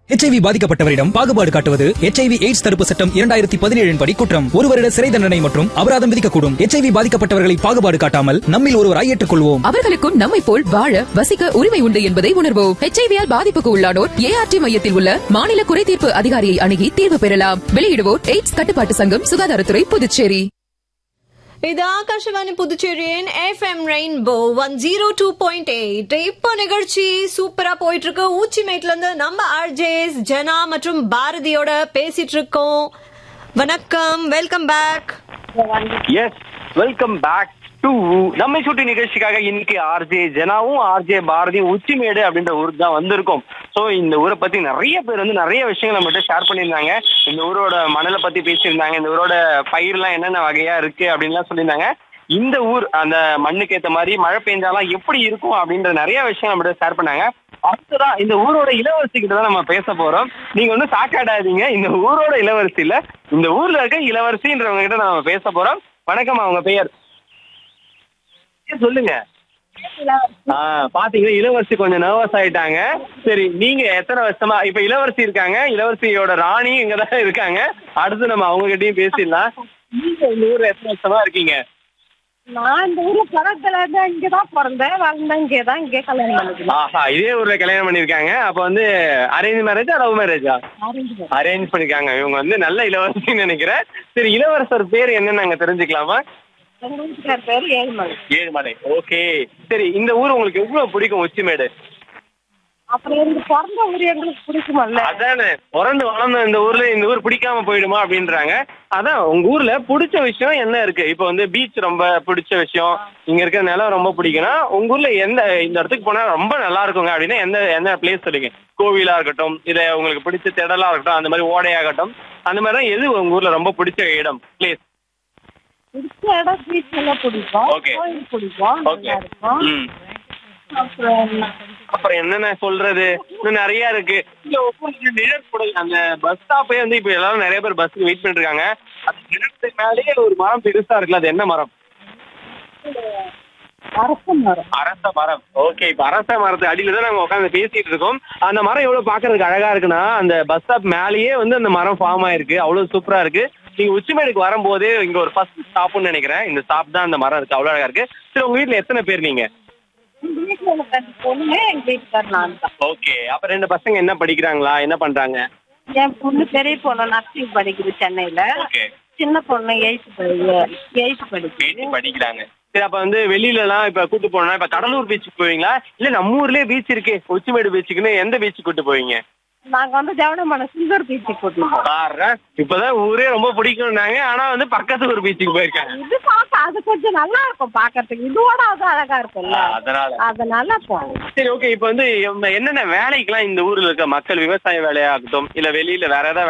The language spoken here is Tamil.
ஹெச்ஐவி பாதிக்கப்பட்டவரிடம் பாகுபாடு காட்டுவது ஹெச்ஐவி எய்ட்ஸ் தடுப்பு சட்டம் இரண்டாயிரத்தி பதினேழின் படி குற்றம் ஒரு வருட சிறை தண்டனை மற்றும் அபராதம் விதிக்கக்கூடும் ஹெச்ஐவி பாதிக்கப்பட்டவர்களை பாகுபாடு காட்டாமல் நம்மில் ஒருவராய் ஏற்றுக்கொள்வோம் அவர்களுக்கும் நம்மை போல் வாழ வசிக்க உரிமை உண்டு என்பதை உணர்வோம் ஹெச்ஐவியால் பாதிப்புக்கு உள்ளானோர் ஏஆர்டி மையத்தில் உள்ள மாநில குறைதீர்ப்பு அதிகாரியை அணுகி தீர்வு பெறலாம் வெளியிடுவோர் எய்ட்ஸ் கட்டுப்பாட்டு சங்கம் சுகாதாரத்துறை புதுச்சேரி இது ஆகாஷவாணி புதுச்சேரியின் FM rainbow one zero two point eight இப்போ நிகழ்ச்சி சூப்பரா போயிட்டு இருக்கு ஊச்சிமேட்ல இருந்து நம்ம ஆர்ஜேஸ் ஜனா மற்றும் பாரதியோட பேசிட்டு இருக்கோம் வணக்கம் welcome back yes welcome back to நம்மை சுட்டி நிகழ்ச்சிக்காக இன்னைக்கு ஆர்ஜே ஜனாவும் ஆர்ஜே பாரதியும் உச்சிமேடு அப்படின்ற ஊருக்கு தான் வந்திருக்கோம் ஸோ இந்த ஊரை பத்தி நிறைய பேர் வந்து நிறைய விஷயங்கள் நம்மகிட்ட ஷேர் பண்ணியிருந்தாங்க இந்த ஊரோட மணலை பத்தி பேசியிருந்தாங்க இந்த ஊரோட பயிர்லாம் என்னென்ன வகையா இருக்கு அப்படின்லாம் சொல்லியிருந்தாங்க இந்த ஊர் அந்த மண்ணுக்கு ஏத்த மாதிரி மழை பெஞ்சாலாம் எப்படி இருக்கும் அப்படின்ற நிறைய விஷயம் நம்மகிட்ட ஷேர் பண்ணாங்க அடுத்ததா இந்த ஊரோட இளவரசி கிட்ட தான் நம்ம பேச போறோம் நீங்க வந்து சாக்காடாதீங்க இந்த ஊரோட இளவரசி இல்ல இந்த ஊர்ல இருக்க இளவரசின்றவங்க கிட்ட நம்ம பேச போறோம் வணக்கம் அவங்க பெயர் ஏன் சொல்லுங்க ஆ, பாத்தீங்கன்னா இளவரசி கொஞ்சம் நர்வஸ் ஆயிட்டாங்க சரி நீங்க எத்தனை வருஷமா இப்ப இளவரசி இருக்காங்க இளவரசியோட ராணி இங்கதான் இருக்காங்க அடுத்து நம்ம அவங்க கிட்டயும் பேசிடலாம் நீங்க இந்த ஊர்ல எத்தனை வருஷமா இருக்கீங்க நான் இந்த ஊர்ல பிறந்தல இருந்து இங்கதான் பிறந்தேன் வளர்ந்தேன் இங்கதான் இங்கே கல்யாணம் பண்ணிக்கலாம் ஆஹா இதே ஊர்ல கல்யாணம் பண்ணிருக்காங்க அப்ப வந்து அரேஞ்ச் மேரேஜா லவ் மேரேஜா அரேஞ்ச் பண்ணிருக்காங்க இவங்க வந்து நல்ல இளவரசின்னு நினைக்கிறேன் சரி இளவரசர் பேர் என்னன்னு நாங்க தெரிஞ்சுக்கலாமா எங்க வீட்டுக்கார் பேரு ஏழுமலை ஏழுமலை ஓகே சரி இந்த ஊர் உங்களுக்கு எவ்வளவு பிடிக்கும் உச்சிமேடு அப்புறம் இந்த பிறந்த ஊர் எங்களுக்கு பிடிக்குமல்ல அதானே பிறந்து வளர்ந்த இந்த ஊர்ல இந்த ஊர் பிடிக்காம போயிடுமா அப்படின்றாங்க அதான் உங்க ஊர்ல பிடிச்ச விஷயம் என்ன இருக்கு இப்போ வந்து பீச் ரொம்ப பிடிச்ச விஷயம் இங்க இருக்கிற நிலம் ரொம்ப பிடிக்கும்னா உங்க ஊர்ல எந்த இந்த இடத்துக்கு போனா ரொம்ப நல்லா இருக்குங்க அப்படின்னா எந்த எந்த பிளேஸ் சொல்லுங்க கோவிலா இருக்கட்டும் இல்ல உங்களுக்கு பிடிச்ச திடலா இருக்கட்டும் அந்த மாதிரி ஓடையாகட்டும் அந்த மாதிரி தான் எது உங்க ஊர்ல ரொம்ப பிடிச்ச இடம் பிளேஸ் பிடிச்ச இடம் பீச் எல்லாம் பிடிக்கும் Okay. கோயில் பிடிக்கும் ஓகே நல்லா இருக்கும் ம் அப்புறம் அப்புறம் என்னென்ன சொல்றது இன்னும் நிறைய இருக்கு இல்ல ஒவ்வொரு நிழல் கூட அந்த பஸ் ஸ்டாப்பே வந்து இப்ப எல்லாரும் நிறைய பேர் பஸ்க்கு வெயிட் பண்ணிட்டு இருக்காங்க அந்த நிழலுக்கு மேலேயே ஒரு மரம் பெருசா இருக்குல்ல அது என்ன மரம் அரச மரம் அரச மரம் ஓகே இப்ப அரச மரத்து அடியில தான் நாங்க உட்காந்து பேசிட்டு இருக்கோம் அந்த மரம் எவ்வளவு பாக்குறதுக்கு அழகா இருக்குன்னா அந்த பஸ் ஸ்டாப் மேலேயே வந்து அந்த மரம் ஃபார்ம் ஆயிருக்கு அவ்வளவு சூப்பரா இருக்கு நீங்க உச்சிமேடுக்கு வரும்போது இங்க ஒரு ஃபர்ஸ்ட் ஸ்டாப்னு நினைக்கிறேன் இந்த ஸ்டாப் தான் அந்த மரம் இருக்கு அவ்வளவு அழகா இருக்கு சரி உங்க வீட்ல எத்தனை பேர் நீங்க எங்க வீட்டுல எனக்கு ரெண்டு பொண்ணு எங்க வீட்டுக்கார் நான் தான் ஓகே அப்ப ரெண்டு பசங்க என்ன படிக்கிறாங்களா என்ன பண்றாங்க என் பொண்ணு பெரிய பொண்ணு நர்சிங் படிக்குது சென்னையில ஓகே சின்ன பொண்ணு எயித்து எயித்து படிக்குது பேச்சு படிக்கிறாங்க சரி அப்ப வந்து வெளியில எல்லாம் இப்ப கூட்டு போனா இப்ப கடலூர் பீச்சுக்கு போவீங்களா இல்ல நம்ம ஊர்லயே பீச் இருக்கே உச்சிமேடு பீச்சுக்குன்னு எந்த பீச்சுக்கு கூட்டு போவீங்க நாங்க வந்து ஜவனமான சிங்கர் பீச்சுக்கு கூட்டிட்டு போவோம் பாருடா, இப்பதான் ஊரே ரொம்ப பிடிக்கும்னாங்க ஆனா வந்து பக்கத்து ஒரு பீச்சுக்கு போயிருக்காங்க இது பார்க்க அது கொஞ்சம் நல்லா இருக்கும் பாக்கிறதுக்கு இதோட அது அழகா இருக்கும்ல அதனால அதனால போவோம் சரி ஓகே இப்ப வந்து என்னென்ன வேலைக்கெல்லாம் இந்த ஊர்ல இருக்க மக்கள் விவசாய வேலையாகட்டும் இல்ல வெளியில வேற ஏதாவது